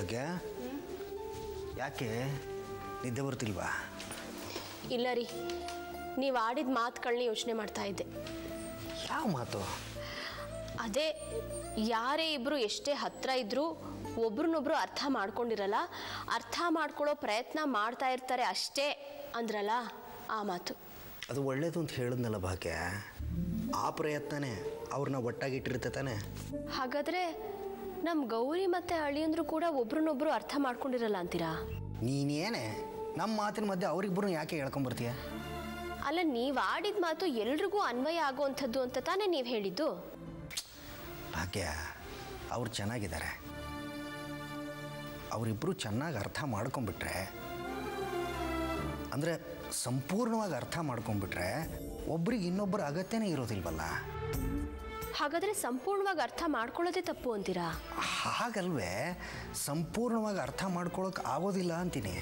ಭಾಗ್ಯ ಯಾಕೆ ನಿದ್ದೆ ಬರ್ತಿಲ್ವಾ ಇಲ್ಲ ರೀ ನೀವು ಆಡಿದ ಮಾತುಗಳನ್ನ ಯೋಚನೆ ಮಾಡ್ತಾ ಇದ್ದೆ ಯಾವ ಮಾತು ಅದೇ ಯಾರೇ ಇಬ್ಬರು ಎಷ್ಟೇ ಹತ್ರ ಇದ್ದರೂ ಒಬ್ರನ್ನೊಬ್ರು ಅರ್ಥ ಮಾಡ್ಕೊಂಡಿರಲ್ಲ ಅರ್ಥ ಮಾಡ್ಕೊಳ್ಳೋ ಪ್ರಯತ್ನ ಮಾಡ್ತಾ ಇರ್ತಾರೆ ಅಷ್ಟೇ ಅಂದ್ರಲ್ಲ ಆ ಮಾತು ಅದು ಒಳ್ಳೇದು ಅಂತ ಹೇಳಿದ್ನಲ್ಲ ಭಾಗ್ಯ ಆ ಪ್ರಯತ್ನನೇ ಅವ್ರನ್ನ ಒಟ್ಟಾಗಿಟ್ಟಿರುತ್ತೆ ತಾನೆ ಹಾಗಾದ್ರೆ ನಮ್ಮ ಗೌರಿ ಮತ್ತೆ ಅಳಿಯಂದ್ರು ಕೂಡ ಒಬ್ರನ್ನೊಬ್ರು ಅರ್ಥ ಮಾಡ್ಕೊಂಡಿರಲ್ಲ ಅಂತೀರಾ ನೀನೇನೆ ನಮ್ಮ ಮಾತಿನ ಮಧ್ಯೆ ಅವ್ರಿಬ್ಬರು ಯಾಕೆ ಹೇಳ್ಕೊಂಬರ್ತೀಯ ಅಲ್ಲ ನೀವು ಆಡಿದ ಮಾತು ಎಲ್ರಿಗೂ ಅನ್ವಯ ಆಗುವಂಥದ್ದು ಅಂತ ತಾನೇ ನೀವು ಹೇಳಿದ್ದು ಭಾಗ್ಯ ಅವ್ರು ಚೆನ್ನಾಗಿದ್ದಾರೆ ಅವರಿಬ್ಬರು ಚೆನ್ನಾಗಿ ಅರ್ಥ ಮಾಡ್ಕೊಂಬಿಟ್ರೆ ಅಂದರೆ ಸಂಪೂರ್ಣವಾಗಿ ಅರ್ಥ ಮಾಡ್ಕೊಂಬಿಟ್ರೆ ಒಬ್ರಿಗೆ ಇನ್ನೊಬ್ಬರ ಅಗತ್ಯನೇ ಇರೋದಿಲ್ವಲ್ಲ ಹಾಗಾದ್ರೆ ಸಂಪೂರ್ಣವಾಗಿ ಅರ್ಥ ಮಾಡ್ಕೊಳ್ಳೋದೇ ತಪ್ಪು ಅಂತೀರಾ ಹಾಗಲ್ವೇ ಸಂಪೂರ್ಣವಾಗಿ ಅರ್ಥ ಮಾಡ್ಕೊಳಕ್ಕೆ ಆಗೋದಿಲ್ಲ ಅಂತೀನಿ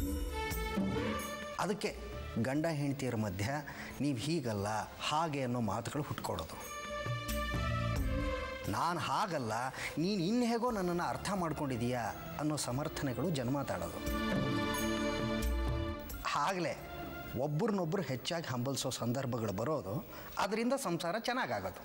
ಅದಕ್ಕೆ ಗಂಡ ಹೆಂಡತಿಯರ ಮಧ್ಯೆ ನೀವು ಹೀಗಲ್ಲ ಹಾಗೆ ಅನ್ನೋ ಮಾತುಗಳು ಹುಟ್ಕೊಡೋದು ನಾನು ಹಾಗಲ್ಲ ನೀನು ಇನ್ನು ಹೇಗೋ ನನ್ನನ್ನು ಅರ್ಥ ಮಾಡ್ಕೊಂಡಿದೀಯಾ ಅನ್ನೋ ಸಮರ್ಥನೆಗಳು ಜನ್ಮ ತಾಳೋದು ಆಗಲೇ ಒಬ್ರನ್ನೊಬ್ಬರು ಹೆಚ್ಚಾಗಿ ಹಂಬಲಿಸೋ ಸಂದರ್ಭಗಳು ಬರೋದು ಅದರಿಂದ ಸಂಸಾರ ಚೆನ್ನಾಗಾಗೋದು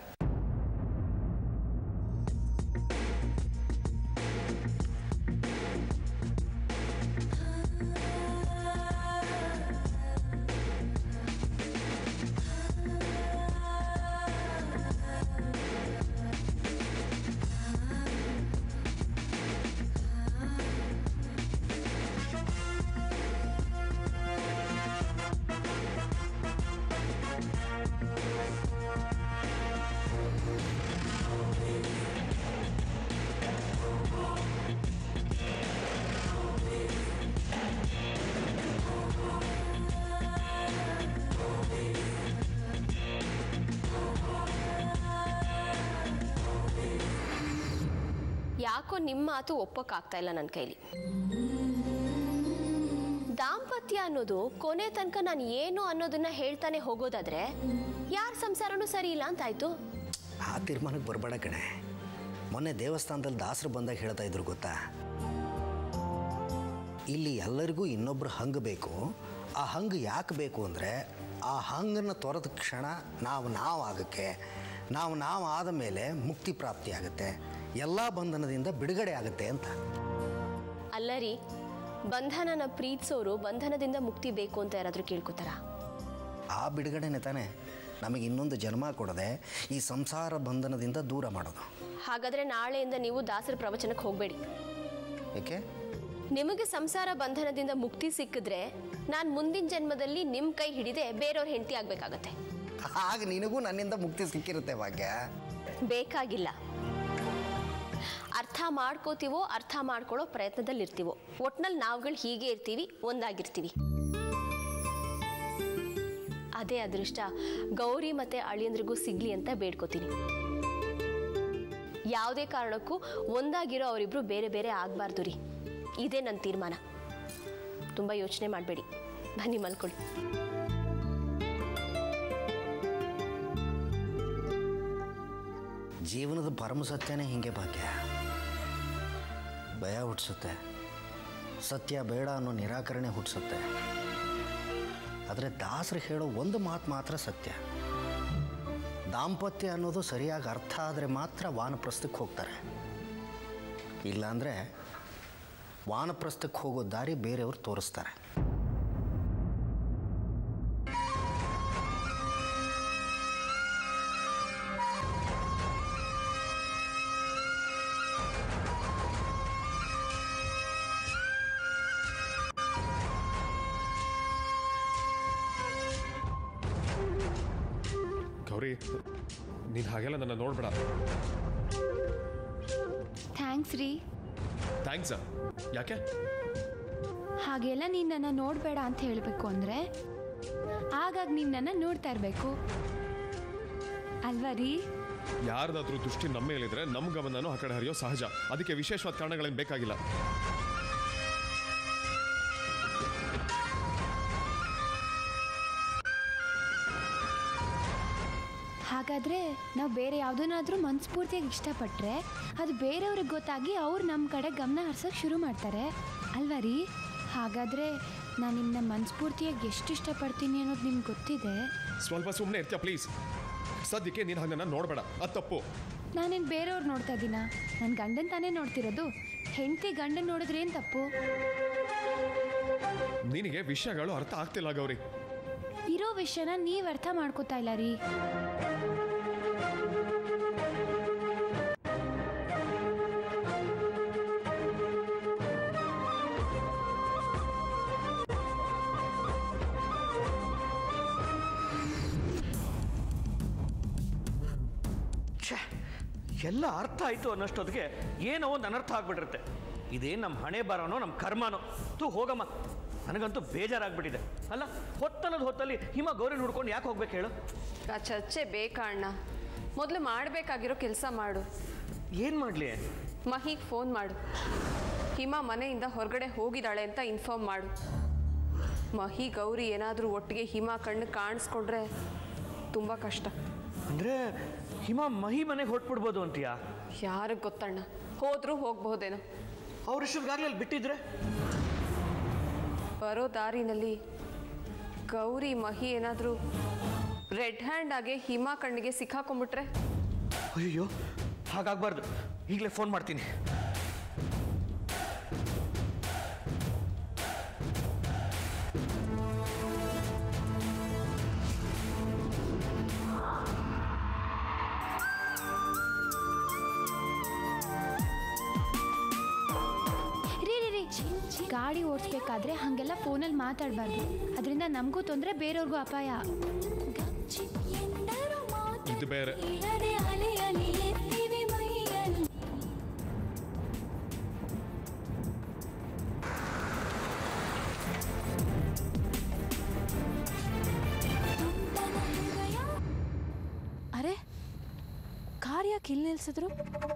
ಯಾಕೋ ನಿಮ್ಮ ಮಾತು ಒಪ್ಪಕ್ಕಾಗ್ತಾ ಇಲ್ಲ ನನ್ನ ಕೈಲಿ ದಾಂಪತ್ಯ ಅನ್ನೋದು ಕೊನೆ ತನಕ ನಾನು ಏನು ಅನ್ನೋದನ್ನ ಹೇಳ್ತಾನೆ ಹೋಗೋದಾದ್ರೆ ಯಾರ ಸಂಸಾರನೂ ಸರಿ ಇಲ್ಲ ಅಂತಾಯ್ತು ಆ ತೀರ್ಮಾನಕ್ಕೆ ಬರಬೇಡ ಕಣೆ ಮೊನ್ನೆ ದೇವಸ್ಥಾನದಲ್ಲಿ ದಾಸರು ಬಂದಾಗ ಹೇಳ್ತಾ ಇದ್ರು ಗೊತ್ತಾ ಇಲ್ಲಿ ಎಲ್ಲರಿಗೂ ಇನ್ನೊಬ್ರು ಹಂಗೆ ಬೇಕು ಆ ಹಂಗೆ ಯಾಕೆ ಬೇಕು ಅಂದರೆ ಆ ಹಂಗನ್ನು ತೊರೆದ ಕ್ಷಣ ನಾವು ನಾವು ಆಗಕ್ಕೆ ನಾವು ನಾವು ಆದ ಮೇಲೆ ಮುಕ್ತಿ ಪ್ರಾಪ್ತಿ ಆಗುತ್ತೆ ಎಲ್ಲ ಬಂಧನದಿಂದ ಬಿಡುಗಡೆ ಆಗುತ್ತೆ ಅಂತ ಅಲ್ಲ ರೀ ಬಂಧನನ ಪ್ರೀತಿಸೋರು ಬಂಧನದಿಂದ ಮುಕ್ತಿ ಬೇಕು ಅಂತ ಯಾರಾದರೂ ಕೇಳ್ಕೊತಾರ ಆ ಬಿಡುಗಡೆನೆ ತಾನೇ ನಮಗೆ ಇನ್ನೊಂದು ಜನ್ಮ ಕೊಡದೆ ಈ ಸಂಸಾರ ಬಂಧನದಿಂದ ದೂರ ಮಾಡೋದು ಹಾಗಾದ್ರೆ ನಾಳೆಯಿಂದ ನೀವು ದಾಸರ ಪ್ರವಚನಕ್ಕೆ ಹೋಗಬೇಡಿ ಏಕೆ ನಿಮಗೆ ಸಂಸಾರ ಬಂಧನದಿಂದ ಮುಕ್ತಿ ಸಿಕ್ಕಿದ್ರೆ ನಾನು ಮುಂದಿನ ಜನ್ಮದಲ್ಲಿ ನಿಮ್ಮ ಕೈ ಹಿಡಿದೆ ಬೇರೆಯವ್ರ ಹೆಂಡತಿ ಆಗ್ಬೇಕಾಗತ್ತೆ ಆಗ ನಿನಗೂ ನನ್ನಿಂದ ಮುಕ್ತಿ ಸಿಕ್ಕಿರುತ್ತೆ ಭಾಗ್ಯ ಬೇಕಾಗಿಲ್ಲ ಅರ್ಥ ಮಾಡ್ಕೋತೀವೋ ಅರ್ಥ ಮಾಡ್ಕೊಳ್ಳೋ ಪ್ರಯತ್ನದಲ್ಲಿ ಇರ್ತೀವೋ ಒಟ್ನಲ್ಲಿ ನಾವುಗಳು ಹೀಗೆ ಇರ್ತೀವಿ ಒಂದಾಗಿರ್ತೀವಿ ಅದೇ ಅದೃಷ್ಟ ಗೌರಿ ಮತ್ತೆ ಅಳಿಯಂದ್ರಿಗೂ ಸಿಗ್ಲಿ ಅಂತ ಬೇಡ್ಕೋತೀನಿ ಯಾವುದೇ ಕಾರಣಕ್ಕೂ ಒಂದಾಗಿರೋ ಅವರಿಬ್ರು ಬೇರೆ ಬೇರೆ ಆಗಬಾರ್ದು ರೀ ಇದೇ ನನ್ನ ತೀರ್ಮಾನ ತುಂಬ ಯೋಚನೆ ಮಾಡಬೇಡಿ ಬನ್ನಿ ಮಲ್ಕೊಳ್ಳಿ ಜೀವನದ ಪರಮ ಸತ್ಯನೇ ಹಿಂಗೆ ಭಾಗ್ಯ ಭಯ ಹುಟ್ಟಿಸುತ್ತೆ ಸತ್ಯ ಬೇಡ ಅನ್ನೋ ನಿರಾಕರಣೆ ಹುಟ್ಟಿಸುತ್ತೆ ಆದರೆ ದಾಸರು ಹೇಳೋ ಒಂದು ಮಾತು ಮಾತ್ರ ಸತ್ಯ ದಾಂಪತ್ಯ ಅನ್ನೋದು ಸರಿಯಾಗಿ ಅರ್ಥ ಆದರೆ ಮಾತ್ರ ವಾನಪ್ರಸ್ಥಕ್ಕೆ ಹೋಗ್ತಾರೆ ಇಲ್ಲಾಂದರೆ ವಾನಪ್ರಸ್ಥಕ್ಕೆ ಹೋಗೋ ದಾರಿ ಬೇರೆಯವ್ರು ತೋರಿಸ್ತಾರೆ ಗೌರಿ ನೀನು ಹಾಗೆಲ್ಲ ನನ್ನ ನೋಡ್ಬೇಡ ಥ್ಯಾಂಕ್ಸ್ ರೀ ಥ್ಯಾಂಕ್ಸ್ ಯಾಕೆ ಹಾಗೆಲ್ಲ ನೀನು ನನ್ನ ನೋಡಬೇಡ ಅಂತ ಹೇಳಬೇಕು ಅಂದರೆ ಆಗಾಗ ನೀನು ನನ್ನ ನೋಡ್ತಾ ಇರಬೇಕು ಅಲ್ವಾ ರೀ ಯಾರ್ದಾದ್ರೂ ದೃಷ್ಟಿ ನಮ್ಮ ಮೇಲಿದ್ರೆ ನಮ್ಮ ಗಮನನೂ ಆ ಕಡೆ ಹರಿಯೋ ಸಹಜ ಅದಕ್ಕೆ ವಿಶೇಷವಾದ ಕಾರಣಗಳೇನು ಬೇಕಾಗಿಲ್ಲ ಹಾಗಾದರೆ ನಾವು ಬೇರೆ ಯಾವುದನ್ನಾದ್ರೂ ಮನಸ್ಫೂರ್ತಿಯಾಗಿ ಇಷ್ಟಪಟ್ಟರೆ ಅದು ಬೇರೆಯವ್ರಿಗೆ ಗೊತ್ತಾಗಿ ಅವ್ರು ನಮ್ಮ ಕಡೆ ಗಮನ ಹರ್ಸೋಕೆ ಶುರು ಮಾಡ್ತಾರೆ ಅಲ್ವಾ ರೀ ಹಾಗಾದರೆ ನಾನು ನಿಮ್ಮನ್ನ ಮನಸ್ಫೂರ್ತಿಯಾಗಿ ಎಷ್ಟು ಇಷ್ಟಪಡ್ತೀನಿ ಅನ್ನೋದು ನಿಮ್ಗೆ ಗೊತ್ತಿದೆ ಸ್ವಲ್ಪ ಸುಮ್ಮನೆ ಇರ್ತೀಯ ಪ್ಲೀಸ್ ಸದ್ಯಕ್ಕೆ ನೀನು ಹಾಗೆ ನನ್ನ ನೋಡಬೇಡ ಅದು ತಪ್ಪು ನಾನೇನು ಬೇರೆಯವ್ರು ನೋಡ್ತಾ ಇದ್ದೀನ ನನ್ನ ಗಂಡನ್ ತಾನೇ ನೋಡ್ತಿರೋದು ಹೆಂಡತಿ ಗಂಡನ್ ನೋಡಿದ್ರೆ ಏನು ತಪ್ಪು ನಿನಗೆ ವಿಷಯಗಳು ಅರ್ಥ ಆಗ್ತಿಲ್ಲ ಗೌರಿ ಇರೋ ವಿಷಯನ ನೀವು ಅರ್ಥ ಮಾಡ್ಕೋತಾ ಇಲ್ಲ ರೀ ಛೇ ಎಲ್ಲ ಅರ್ಥ ಆಯಿತು ಅನ್ನೋಷ್ಟೊತ್ತಿಗೆ ಏನೋ ಒಂದು ಅನರ್ಥ ಆಗ್ಬಿಟ್ಟಿರುತ್ತೆ ಇದೇನು ನಮ್ಮ ಹಣೆ ಬರೋನೋ ನಮ್ಮ ಕರ್ಮನೋ ತೂ ಹೋಗಮ್ಮ ನನಗಂತೂ ಬೇಜಾರಾಗ್ಬಿಟ್ಟಿದೆ ಅಲ್ಲ ಹೊತ್ತಲ್ಲದ ಹೊತ್ತಲ್ಲಿ ಹಿಮ ಗೌರಿ ಹುಡ್ಕೊಂಡು ಯಾಕೆ ಹೋಗ್ಬೇಕು ಹೇಳು ಆ ಚರ್ಚೆ ಬೇಕಾ ಅಣ್ಣ ಮೊದಲು ಮಾಡಬೇಕಾಗಿರೋ ಕೆಲಸ ಮಾಡು ಏನು ಮಾಡಲಿ ಮಹಿಗೆ ಫೋನ್ ಮಾಡು ಹಿಮ ಮನೆಯಿಂದ ಹೊರಗಡೆ ಹೋಗಿದ್ದಾಳೆ ಅಂತ ಇನ್ಫಾರ್ಮ್ ಮಾಡು ಮಹಿ ಗೌರಿ ಏನಾದರೂ ಒಟ್ಟಿಗೆ ಹಿಮ ಕಣ್ಣು ಕಾಣಿಸ್ಕೊಂಡ್ರೆ ತುಂಬ ಕಷ್ಟ ಅಂದರೆ ಹಿಮ ಮಹಿ ಮನೆಗೆ ಹೊಟ್ಬಿಡ್ಬೋದು ಅಂತೀಯಾ ಯಾರಿಗೆ ಗೊತ್ತಣ್ಣ ಹೋದ್ರೂ ಹೋಗ್ಬಹುದೇನೋ ಅವ್ರ ಇಷ್ಟೊತ್ತಿಗಾಗಲೇ ಅಲ್ಲಿ ಬಿಟ್ಟಿದ್ರೆ ಬರೋ ದಾರಿನಲ್ಲಿ ಗೌರಿ ಮಹಿ ಏನಾದರೂ ರೆಡ್ ಹ್ಯಾಂಡ್ ಆಗಿ ಹಿಮ ಕಣ್ಣಿಗೆ ಸಿಕ್ಕಾಕೊಂಡ್ಬಿಟ್ರೆ ಅಯ್ಯೋ ಹಾಗಾಗಬಾರ್ದು ಈಗಲೇ ಫೋನ್ ಮಾಡ್ತೀನಿ ರೀ ರೀ ರೀ ಗಾಡಿ ಓಡಿಸ್ಬೇಕಾದ್ರೆ ಹಾಗೆಲ್ಲ ಫೋನಲ್ಲಿ ಮಾತಾಡಬಾರ್ದು ಅದರಿಂದ ನಮಗೂ ತೊಂದರೆ ಬೇರೆಯವ್ರಿಗೂ ಅಪಾಯ ಇದು ಬೇರೆ ಅರೆ ಕಾರ್ ಯಾಕೆ ಇಲ್ಲಿ ನಿಲ್ಸಿದ್ರು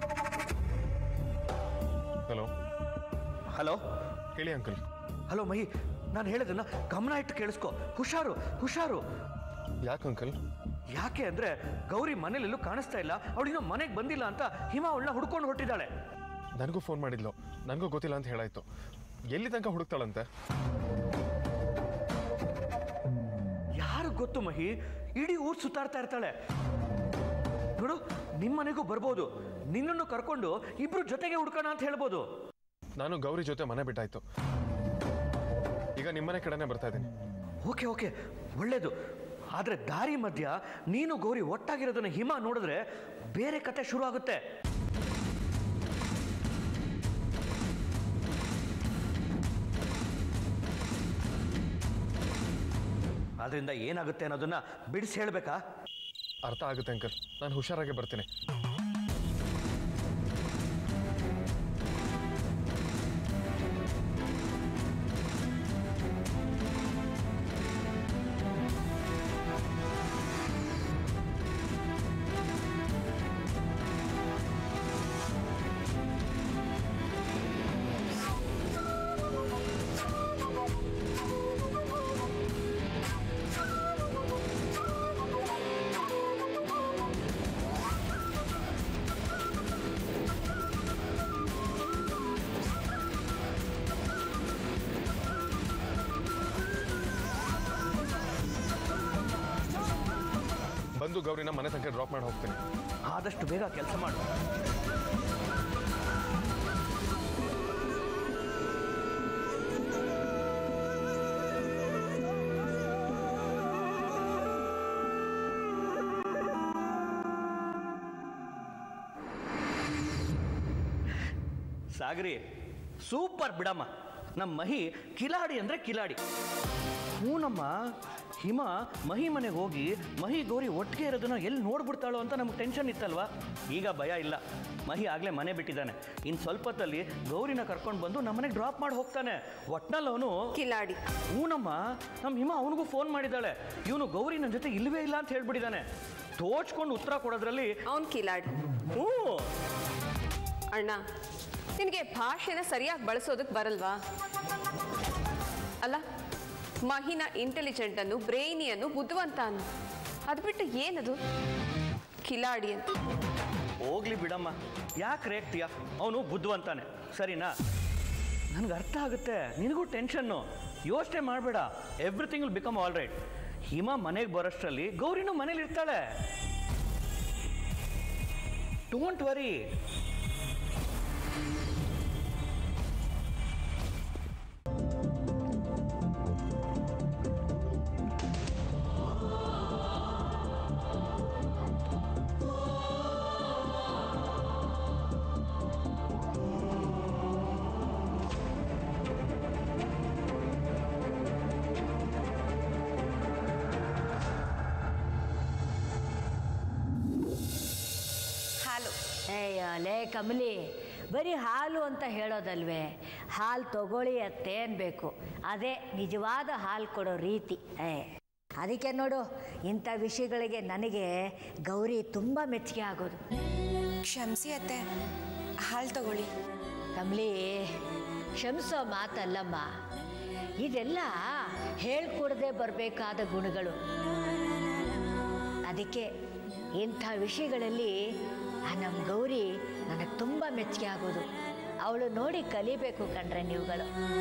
ಹಲೋ ಹಲೋ ಹೇಳಿ ಅಂಕಲ್ ಹಲೋ ಮಹಿ ನಾನು ಹೇಳೋದನ್ನ ಗಮನ ಇಟ್ಟು ಕೇಳಿಸ್ಕೊ ಹುಷಾರು ಹುಷಾರು ಯಾಕೆ ಅಂಕಲ್ ಯಾಕೆ ಅಂದ್ರೆ ಗೌರಿ ಮನೇಲೆಲ್ಲೂ ಕಾಣಿಸ್ತಾ ಇಲ್ಲ ಅವಳಿನ್ನೂ ಮನೆಗೆ ಬಂದಿಲ್ಲ ಅಂತ ಹಿಮ ಅವಳನ್ನ ಹುಡ್ಕೊಂಡು ಹೊಟ್ಟಿದ್ದಾಳೆ ನನಗೂ ಫೋನ್ ಮಾಡಿದ್ಲು ನನಗೂ ಗೊತ್ತಿಲ್ಲ ಅಂತ ಹೇಳಾಯ್ತು ಎಲ್ಲಿ ತನಕ ಹುಡುಕ್ತಾಳಂತೆ ಯಾರು ಗೊತ್ತು ಮಹಿ ಇಡೀ ಊರು ಸುತ್ತಾಡ್ತಾ ಇರ್ತಾಳೆ ನೋಡು ನಿಮ್ಮ ಮನೆಗೂ ಬರ್ಬೋದು ನಿನ್ನನ್ನು ಕರ್ಕೊಂಡು ಇಬ್ರು ಜೊತೆಗೆ ಹುಡ್ಕೋಣ ಅಂತ ಹೇಳ್ಬೋದು ನಾನು ಗೌರಿ ಜೊತೆ ಮನೆ ಬಿಟ್ಟಾಯ್ತು ಈಗ ನಿಮ್ಮನೆ ಕಡೆನೇ ಬರ್ತಾ ಇದ್ದೀನಿ ಓಕೆ ಓಕೆ ಒಳ್ಳೇದು ಆದ್ರೆ ದಾರಿ ಮಧ್ಯ ನೀನು ಗೌರಿ ಒಟ್ಟಾಗಿರೋದನ್ನ ಹಿಮ ನೋಡಿದ್ರೆ ಬೇರೆ ಕತೆ ಶುರು ಆಗುತ್ತೆ ಆದ್ರಿಂದ ಏನಾಗುತ್ತೆ ಅನ್ನೋದನ್ನ ಬಿಡಿಸಿ ಹೇಳ್ಬೇಕಾ ಅರ್ಥ ಆಗುತ್ತೆ ಅಂಕಲ್ ನಾನು ಹುಷಾರಾಗಿ ಬರ್ತೀನಿ ಬಂದು ಗೌರಿನ ಮನೆ ತನಕ ಡ್ರಾಪ್ ಮಾಡಿ ಹೋಗ್ತೀನಿ ಆದಷ್ಟು ಬೇಗ ಕೆಲಸ ಮಾಡು ಸಾಗರಿ ಸೂಪರ್ ಬಿಡಮ್ಮ ನಮ್ಮ ಮಹಿ ಕಿಲಾಡಿ ಅಂದ್ರೆ ಕಿಲಾಡಿ ಹ್ಞೂನಮ್ಮ ಹಿಮ ಮಹಿ ಮನೆಗೆ ಹೋಗಿ ಮಹಿ ಗೌರಿ ಒಟ್ಟಿಗೆ ಇರೋದನ್ನ ಎಲ್ಲಿ ನೋಡ್ಬಿಡ್ತಾಳೋ ಅಂತ ನಮ್ಗೆ ಟೆನ್ಷನ್ ಇತ್ತಲ್ವಾ ಈಗ ಭಯ ಇಲ್ಲ ಮಹಿ ಆಗಲೇ ಮನೆ ಬಿಟ್ಟಿದ್ದಾನೆ ಇನ್ನು ಸ್ವಲ್ಪ ಹೊತ್ತಲ್ಲಿ ಗೌರಿನ ಕರ್ಕೊಂಡು ಬಂದು ನಮ್ಮನೆಗೆ ಡ್ರಾಪ್ ಮಾಡಿ ಹೋಗ್ತಾನೆ ಒಟ್ನಲ್ಲಿ ಅವನು ಕಿಲಾಡಿ ಹ್ಞೂನಮ್ಮ ನಮ್ಮ ಹಿಮ ಅವನಿಗೂ ಫೋನ್ ಮಾಡಿದ್ದಾಳೆ ಇವನು ಗೌರಿ ನನ್ನ ಜೊತೆ ಇಲ್ವೇ ಇಲ್ಲ ಅಂತ ಹೇಳ್ಬಿಟ್ಟಿದ್ದಾನೆ ತೋಚ್ಕೊಂಡು ಉತ್ತರ ಕೊಡೋದ್ರಲ್ಲಿ ಅವನ್ ಕಿಲಾಡಿ ಹ್ಞೂ ಅಣ್ಣ ನಿನಗೆ ಭಾಷೆನ ಸರಿಯಾಗಿ ಬಳಸೋದಕ್ಕೆ ಬರಲ್ವಾ ಅಲ್ಲ ಮಹಿನ ಇಂಟೆಲಿಜೆಂಟ್ ಅನ್ನು ಬ್ರೈನಿ ಅನ್ನು ಬುದ್ಧಿವಂತ ಅನ್ನು ಅದು ಬಿಟ್ಟು ಏನದು ಕಿಲಾಡಿ ಅಂತ ಹೋಗ್ಲಿ ಬಿಡಮ್ಮ ಯಾಕೆ ರೇಗ್ತೀಯ ಅವನು ಬುದ್ಧಿವಂತಾನೆ ಸರಿನಾ ನನಗೆ ಅರ್ಥ ಆಗುತ್ತೆ ನಿನಗೂ ಟೆನ್ಷನ್ನು ಯೋಚನೆ ಮಾಡಬೇಡ everything will become all right Hima ಮನೆಗೆ ಬರೋಷ್ಟರಲ್ಲಿ ಗೌರಿನೂ ಮನೇಲಿ ಇರ್ತಾಳೆ ಡೋಂಟ್ ವರಿ ಹಾಲು ಅಯ್ಯೋ ಲೇ ಕಮಲಿ ಬರೀ ಹಾಲು ಅಂತ ಹೇಳೋದಲ್ವೇ ಹಾಲು ತಗೊಳ್ಳಿ ಅತ್ತೆ ಅನ್ಬೇಕು ಅದೇ ನಿಜವಾದ ಹಾಲು ಕೊಡೋ ರೀತಿ ಏ ಅದಕ್ಕೆ ನೋಡು ಇಂಥ ವಿಷಯಗಳಿಗೆ ನನಗೆ ಗೌರಿ ತುಂಬ ಮೆಚ್ಚುಗೆ ಆಗೋದು ಕ್ಷಮಿಸಿ ಅತ್ತೆ ಹಾಲು ತಗೊಳ್ಳಿ ಕಮಲಿ ಕ್ಷಮಿಸೋ ಮಾತಲ್ಲಮ್ಮ ಇದೆಲ್ಲ ಹೇಳ್ಕೊಡದೆ ಬರಬೇಕಾದ ಗುಣಗಳು ಅದಕ್ಕೆ ಇಂಥ ವಿಷಯಗಳಲ್ಲಿ ಆ ನಮ್ಮ ಗೌರಿ ನನಗೆ ತುಂಬ ಮೆಚ್ಚುಗೆ ಆಗೋದು ಅವಳು ನೋಡಿ ಕಲಿಬೇಕು ಕಣ್ರೆ ನೀವುಗಳು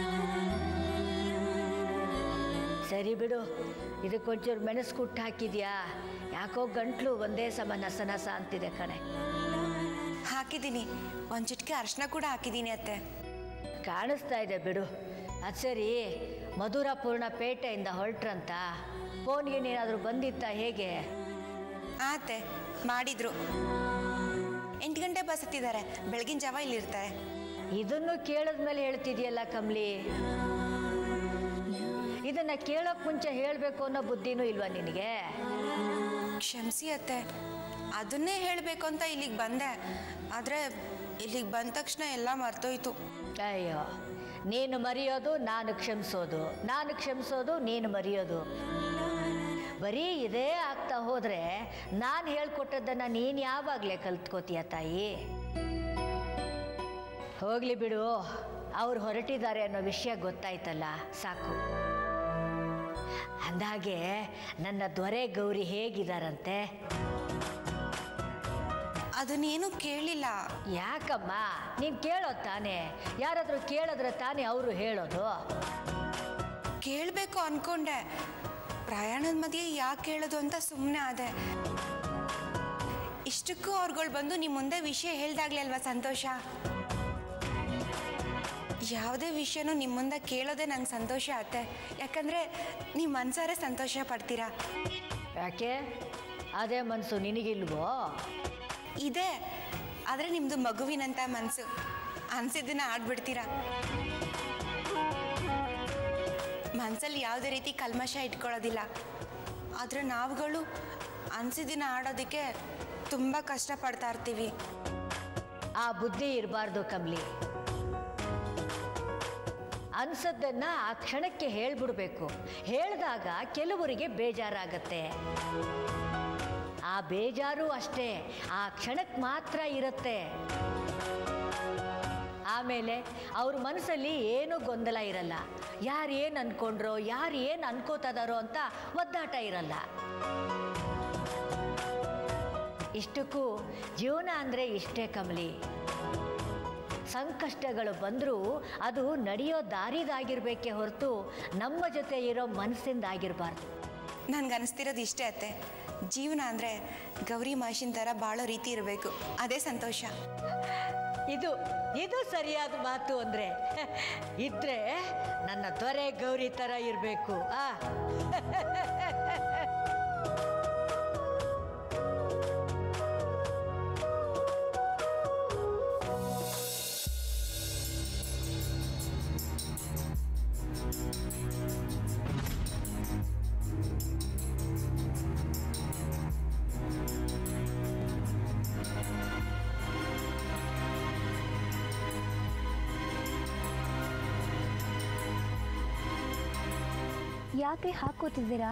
ಸರಿ ಬಿಡು ಇದಕ್ಕೊಂಚೂರು ಮೆಣಸು ಕುಟ್ಟು ಹಾಕಿದ್ಯಾ ಯಾಕೋ ಗಂಟ್ಲು ಒಂದೇ ಸಮ ನಸ ನಸ ಅಂತಿದೆ ಕಣೆ ಹಾಕಿದ್ದೀನಿ ಒಂದು ಚಿಟಿಕೆ ಅರ್ಶಿನ ಕೂಡ ಹಾಕಿದ್ದೀನಿ ಅತ್ತೆ ಕಾಣಿಸ್ತಾ ಇದೆ ಬಿಡು ಅದು ಸರಿ ಮಧುರಪೂರ್ಣ ಪೇಟೆಯಿಂದ ಹೊರಟ್ರಂತ ಫೋನ್ಗೆ ನೀನಾದರೂ ಬಂದಿತ್ತ ಹೇಗೆ ಆ ಅತ್ತೆ ಮಾಡಿದ್ರು ಎಂಟು ಗಂಟೆ ಬಸ್ ಹತ್ತಿದ್ದಾರೆ ಬೆಳಗಿನ ಜಾವ ಇಲ್ಲಿರ್ತಾರೆ ಇದನ್ನು ಕೇಳಿದ್ಮೇಲೆ ಹೇಳ್ತಿದ್ಯಲ್ಲ ಕಮ್ಲಿ ಇದನ್ನ ಕೇಳೋಕ್ ಮುಂಚೆ ಹೇಳಬೇಕು ಅನ್ನೋ ಬುದ್ಧಿನೂ ಇಲ್ವಾ ನಿನಗೆ ಕ್ಷಮಿಸಿ ಅತ್ತೆ ಅದನ್ನೇ ಹೇಳಬೇಕು ಅಂತ ಇಲ್ಲಿಗೆ ಬಂದೆ ಆದರೆ ಇಲ್ಲಿಗೆ ಬಂದ ತಕ್ಷಣ ಎಲ್ಲ ಮರ್ತೋಯ್ತು ಅಯ್ಯೋ ನೀನು ಮರೆಯೋದು ನಾನು ಕ್ಷಮಿಸೋದು ನಾನು ಕ್ಷಮಿಸೋದು ನೀನು ಮರೆಯೋದು ಬರೀ ಇದೇ ಆಗ್ತಾ ಹೋದ್ರೆ ನಾನು ಹೇಳ್ಕೊಟ್ಟದ್ದನ್ನ ನೀನು ಯಾವಾಗಲೇ ಕಲ್ತ್ಕೋತೀಯ ತಾಯಿ ಹೋಗ್ಲಿ ಬಿಡು ಅವ್ರು ಹೊರಟಿದ್ದಾರೆ ಅನ್ನೋ ವಿಷಯ ಗೊತ್ತಾಯ್ತಲ್ಲ ಸಾಕು ಅಂದಾಗೆ ನನ್ನ ದೊರೆ ಗೌರಿ ಹೇಗಿದ್ದಾರಂತೆ ಅದನ್ನೇನು ಕೇಳಲಿಲ್ಲ ಯಾಕಮ್ಮ ನೀನು ಕೇಳೋದು ತಾನೇ ಯಾರಾದರೂ ಕೇಳಿದ್ರೆ ತಾನೇ ಅವರು ಹೇಳೋದು ಕೇಳಬೇಕು ಅನ್ಕೊಂಡೆ ಪ್ರಯಾಣದ ಮಧ್ಯೆ ಯಾಕೆ ಕೇಳೋದು ಅಂತ ಸುಮ್ಮನೆ ಆದೆ ಇಷ್ಟಕ್ಕೂ ಅವ್ರುಗಳು ಬಂದು ನಿಮ್ಮ ಮುಂದೆ ವಿಷಯ ಹೇಳ್ದಾಗ್ಲೇ ಅಲ್ವಾ ಸಂತೋಷ ಯಾವುದೇ ವಿಷಯನೂ ನಿಮ್ಮ ಮುಂದೆ ಕೇಳೋದೇ ನಂಗೆ ಸಂತೋಷ ಆಗುತ್ತೆ ಯಾಕಂದರೆ ನೀವು ಮನ್ಸಾರೆ ಸಂತೋಷ ಪಡ್ತೀರಾ ಯಾಕೆ ಅದೇ ಮನಸ್ಸು ನಿನಗಿಲ್ವೋ ಇದೆ ಆದರೆ ನಿಮ್ಮದು ಮಗುವಿನಂಥ ಮನಸ್ಸು ಅನ್ಸಿದ್ದನ್ನ ಆಡ್ಬಿಡ್ತೀರಾ ಮನಸ್ಸಲ್ಲಿ ಯಾವುದೇ ರೀತಿ ಕಲ್ಮಶ ಇಟ್ಕೊಳ್ಳೋದಿಲ್ಲ ಆದರೆ ನಾವುಗಳು ಅನ್ಸಿದ್ದನ್ನ ಆಡೋದಕ್ಕೆ ತುಂಬ ಕಷ್ಟಪಡ್ತಾ ಇರ್ತೀವಿ ಆ ಬುದ್ಧಿ ಇರಬಾರ್ದು ಕಮ್ಲಿ ಅನ್ಸದ್ದನ್ನ ಆ ಕ್ಷಣಕ್ಕೆ ಹೇಳ್ಬಿಡ್ಬೇಕು ಹೇಳಿದಾಗ ಕೆಲವರಿಗೆ ಬೇಜಾರಾಗತ್ತೆ ಆ ಬೇಜಾರು ಅಷ್ಟೇ ಆ ಕ್ಷಣಕ್ಕೆ ಮಾತ್ರ ಇರುತ್ತೆ ಆಮೇಲೆ ಅವ್ರ ಮನಸ್ಸಲ್ಲಿ ಏನೂ ಗೊಂದಲ ಇರಲ್ಲ ಯಾರು ಏನು ಅನ್ಕೊಂಡ್ರೋ ಯಾರು ಏನು ಅನ್ಕೋತದಾರೋ ಅಂತ ಒದ್ದಾಟ ಇರಲ್ಲ ಇಷ್ಟಕ್ಕೂ ಜೀವನ ಅಂದರೆ ಇಷ್ಟೇ ಕಮಲಿ ಸಂಕಷ್ಟಗಳು ಬಂದರೂ ಅದು ನಡೆಯೋ ದಾರಿದಾಗಿರ್ಬೇಕೇ ಹೊರತು ನಮ್ಮ ಜೊತೆ ಇರೋ ಮನಸ್ಸಿಂದಾಗಿರಬಾರ್ದು ನನ್ಗೆ ಅನಿಸ್ತಿರೋದು ಇಷ್ಟೇ ಅತ್ತೆ ಜೀವನ ಅಂದರೆ ಗೌರಿ ಮಹೇಶಿನ ಥರ ಬಾಳೋ ರೀತಿ ಇರಬೇಕು ಅದೇ ಸಂತೋಷ ಇದು ಇದು ಸರಿಯಾದ ಮಾತು ಅಂದರೆ ಇದ್ರೆ ನನ್ನ ದೊರೆ ಗೌರಿ ಥರ ಇರಬೇಕು ಆ ಯಾಕೆ ಹಾಕೋತಿದ್ದೀರಾ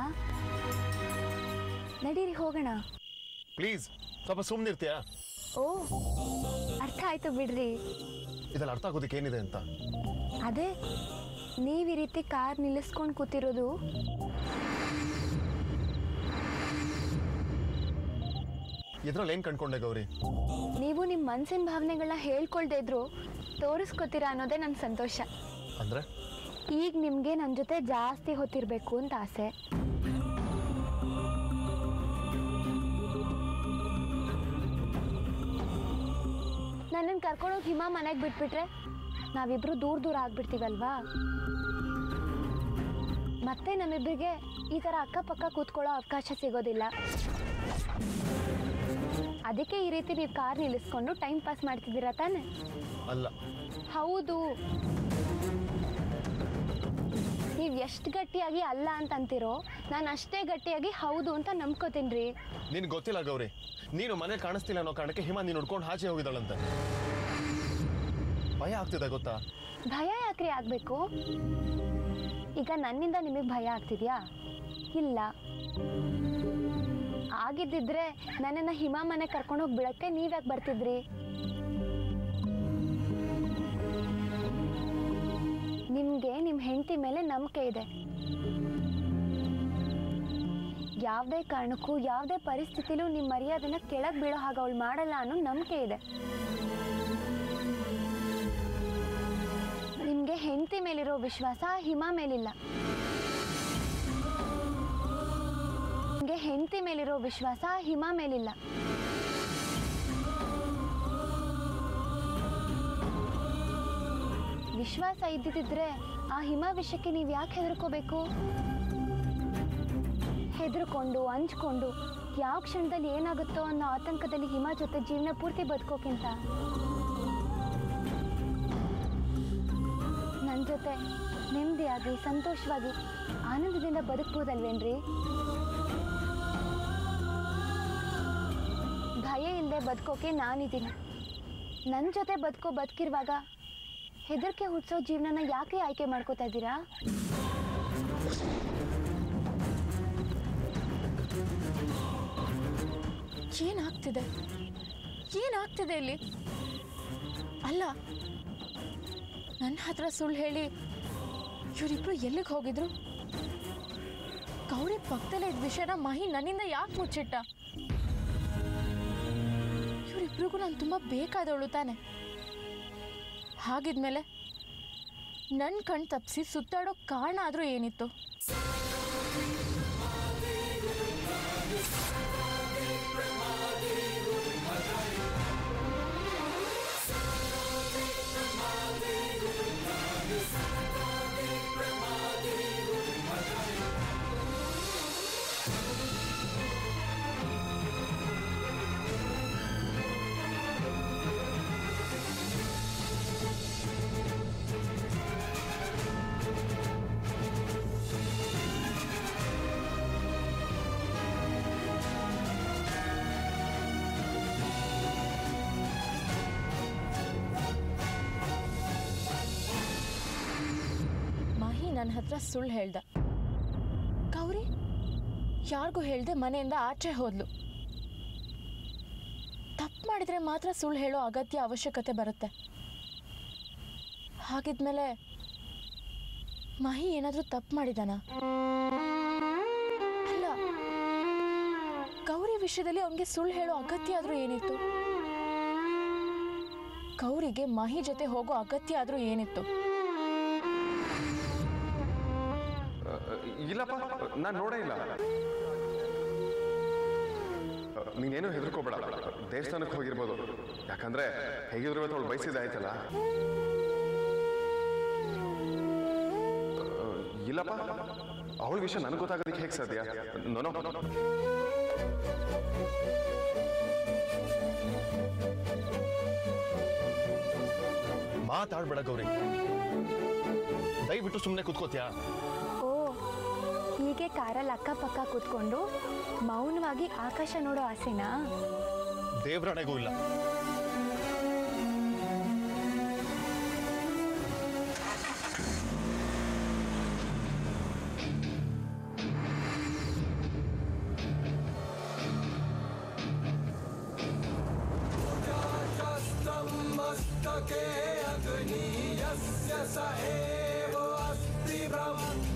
ನಡೀರಿ ಹೋಗೋಣ ಪ್ಲೀಸ್ ಸ್ವಲ್ಪ ಸುಮ್ಮನಿರ್ತೀಯಾ ಓ ಅರ್ಥ ಆಯ್ತು ಬಿಡ್ರಿ ಇದ್ರಲ್ಲಿ ಅರ್ಥ ಆಗೋದಕ್ಕೆ ಏನಿದೆ ಅಂತ ಅದೇ ನೀವು ಈ ರೀತಿ ಕಾರ್ ನಿಲ್ಲಿಸ್ಕೊಂಡು ಕೂತಿರೋದು ಇದ್ರಲ್ಲಿ ಏನು ಕಂಡ್ಕೊಂಡೆ ಗೌರಿ ನೀವು ನಿಮ್ಮ ಮನಸ್ಸಿನ ಭಾವನೆಗಳನ್ನ ಹೇಳ್ಕೊಳ್ದೇ ಇದ್ರು ತೋರಿಸ್ಕೊತೀರಾ ಅನ್ನೋದೇ ನನ್ನ ಸಂತೋಷ ಅಂದ್ರೆ ಈಗ ನಿಮಗೆ ನನ್ನ ಜೊತೆ ಜಾಸ್ತಿ ಹೊತ್ತಿರಬೇಕು ಅಂತ ಆಸೆ ನನ್ನನ್ನು ಕರ್ಕೊಂಡೋಗಿ ಹಿಮ ಮನೆಗೆ ಬಿಟ್ಬಿಟ್ರೆ ನಾವಿಬ್ರು ದೂರ ದೂರ ಆಗ್ಬಿಡ್ತೀವಲ್ವಾ ಮತ್ತೆ ನಮ್ಮಿಬ್ಬರಿಗೆ ಈ ಥರ ಅಕ್ಕಪಕ್ಕ ಕೂತ್ಕೊಳ್ಳೋ ಅವಕಾಶ ಸಿಗೋದಿಲ್ಲ ಅದಕ್ಕೆ ಈ ರೀತಿ ನೀವು ಕಾರ್ ನಿಲ್ಲಿಸ್ಕೊಂಡು ಟೈಮ್ ಪಾಸ್ ಮಾಡ್ತಿದ್ದೀರಾ ತಾನೆ ಅಲ್ಲ ಹೌದು ನೀವು ಎಷ್ಟು ಗಟ್ಟಿಯಾಗಿ ಅಲ್ಲ ಅಂತ ಅಂತೀರೋ ನಾನು ಅಷ್ಟೇ ಗಟ್ಟಿಯಾಗಿ ಹೌದು ಅಂತ ನಂಬ್ಕೋತೀನಿ ರೀ ನಿನ್ ಗೊತ್ತಿಲ್ಲ ಗೌರಿ ನೀನು ಮನೆ ಕಾಣಿಸ್ತಿಲ್ಲ ಅನ್ನೋ ಕಾರಣಕ್ಕೆ ಹಿಮ ನೀನು ಹುಡ್ಕೊಂಡು ಆಚೆ ಹೋಗಿದ್ದಾಳಂತೆ ಭಯ ಆಗ್ತಿದೆ ಗೊತ್ತಾ ಭಯ ಯಾಕ್ರಿ ಆಗಬೇಕು ಈಗ ನನ್ನಿಂದ ನಿಮಗೆ ಭಯ ಆಗ್ತಿದ್ಯಾ ಇಲ್ಲ ಆಗಿದ್ದಿದ್ರೆ ನನ್ನನ್ನು ಹಿಮ ಮನೆ ಕರ್ಕೊಂಡೋಗಿ ಬಿಡಕ್ಕೆ ನೀವ್ಯಾಕೆ ಬರ್ತಿದ್ರಿ ನಿಮಗೆ ನಿಮ್ಮ ಹೆಂಡತಿ ಮೇಲೆ ನಂಬಿಕೆ ಇದೆ ಯಾವುದೇ ಕಾರಣಕ್ಕೂ ಯಾವುದೇ ಪರಿಸ್ಥಿತಿಲೂ ನಿಮ್ಮ ಮರ್ಯಾದೆನ ಕೆಳಗೆ ಬೀಳೋ ಹಾಗೆ ಅವಳು ಮಾಡಲ್ಲ ಅನ್ನೋ ನಂಬಿಕೆ ಇದೆ ನಿಮಗೆ ಹೆಂಡತಿ ಮೇಲಿರೋ ವಿಶ್ವಾಸ ಹಿಮ ಮೇಲಿಲ್ಲ ನಿಮಗೆ ಹೆಂಡತಿ ಮೇಲಿರೋ ವಿಶ್ವಾಸ ಹಿಮ ಮೇಲಿಲ್ಲ ವಿಶ್ವಾಸ ಇದ್ದಿದ್ದಿದ್ರೆ ಆ ಹಿಮ ವಿಷಯಕ್ಕೆ ನೀವು ಯಾಕೆ ಹೆದರ್ಕೋಬೇಕು ಹೆದರ್ಕೊಂಡು ಹಂಚ್ಕೊಂಡು ಯಾವ ಕ್ಷಣದಲ್ಲಿ ಏನಾಗುತ್ತೋ ಅನ್ನೋ ಆತಂಕದಲ್ಲಿ ಹಿಮ ಜೊತೆ ಜೀವನ ಪೂರ್ತಿ ಬದುಕೋಕ್ಕಿಂತ ನನ್ನ ಜೊತೆ ನೆಮ್ಮದಿಯಾಗಿ ಸಂತೋಷವಾಗಿ ಆನಂದದಿಂದ ಬದುಕ್ಬೋದಲ್ವೇನ್ರಿ ಭಯ ಇಲ್ಲದೆ ಬದುಕೋಕೆ ನಾನಿದ್ದೀನಿ ನನ್ನ ಜೊತೆ ಬದುಕೋ ಬದುಕಿರುವಾಗ ಹೆದರಿಕೆ ಹುಟ್ಟಿಸೋ ಜೀವನನ ಯಾಕೆ ಆಯ್ಕೆ ಮಾಡ್ಕೋತಾ ಇದ್ದೀರಾ ಏನಾಗ್ತಿದೆ ಏನಾಗ್ತಿದೆ ಇಲ್ಲಿ ಅಲ್ಲ ನನ್ನ ಹತ್ರ ಸುಳ್ಳು ಹೇಳಿ ಇವರಿಬ್ರು ಎಲ್ಲಿಗೆ ಹೋಗಿದ್ರು ಗೌರಿ ಪಕ್ಕದಲ್ಲೇ ಇದ್ದ ವಿಷಯನ ಮಹಿ ನನ್ನಿಂದ ಯಾಕೆ ಮುಚ್ಚಿಟ್ಟ ಇವರಿಬ್ರಿಗೂ ನಾನು ತುಂಬ ಬೇಕಾದವಳು ತಾನೆ ಹಾಗಿದ್ಮೇಲೆ ನನ್ನ ಕಣ್ ತಪ್ಪಿಸಿ ಸುತ್ತಾಡೋ ಕಾರಣ ಆದರೂ ಏನಿತ್ತು ಮಾಹಿ ನನ್ನ ಹತ್ರ ಸುಳ್ಳು ಹೇಳ್ದ ಗೌರಿ ಯಾರಿಗೂ ಹೇಳ್ದೆ ಮನೆಯಿಂದ ಆಚೆ ಹೋದ್ಲು ತಪ್ಪು ಮಾಡಿದ್ರೆ ಮಾತ್ರ ಸುಳ್ಳು ಹೇಳೋ ಅಗತ್ಯ ಅವಶ್ಯಕತೆ ಬರುತ್ತೆ ಹಾಗಿದ್ಮೇಲೆ ಮಹಿ ಏನಾದರೂ ತಪ್ಪು ಮಾಡಿದಾನ ಅಲ್ಲ ಗೌರಿ ವಿಷಯದಲ್ಲಿ ಅವನಿಗೆ ಸುಳ್ಳು ಹೇಳೋ ಅಗತ್ಯ ಆದರೂ ಏನಿತ್ತು ಗೌರಿಗೆ ಮಹಿ ಜೊತೆ ಹೋಗೋ ಅಗತ್ಯ ಆದರೂ ಏನಿತ್ತು ಇಲ್ಲಪ್ಪ ನಾನು ನೋಡೇ ಇಲ್ಲ ನೀನೇನು ಹೆದರ್ಕೋಬೇಡ ದೇವಸ್ಥಾನಕ್ಕೆ ಹೋಗಿರ್ಬೋದು ಯಾಕಂದ್ರೆ ಹೇಗಿದ್ರು ಇವತ್ತು ಅವಳು ಬಯಸಿದ ಆಯ್ತಲ್ಲ ಇಲ್ಲಪ್ಪ ಅವಳ ವಿಷಯ ನನಗೆ ಗೊತ್ತಾಗೋದಕ್ಕೆ ಹೇಗೆ ಸಾಧ್ಯ ನೋನೋ ಮಾತಾಡ್ಬೇಡ ಗೌರಿ ದಯವಿಟ್ಟು ಸುಮ್ಮನೆ ಕುತ್ಕೋತ್ಯಾ ಓ ಹೀಗೆ ಕಾರಲ್ಲಿ ಅಕ್ಕಪಕ್ಕ ಕೂತ್ಕೊಂಡು ಮೌನವಾಗಿ ಆಕಾಶ ನೋಡೋ ಆಸೆನಾ ದೇವ್ರಣೆಗೂ ಇಲ್ಲ मस्तके अग्नि यस्य स एव अस्ति ब्रह्म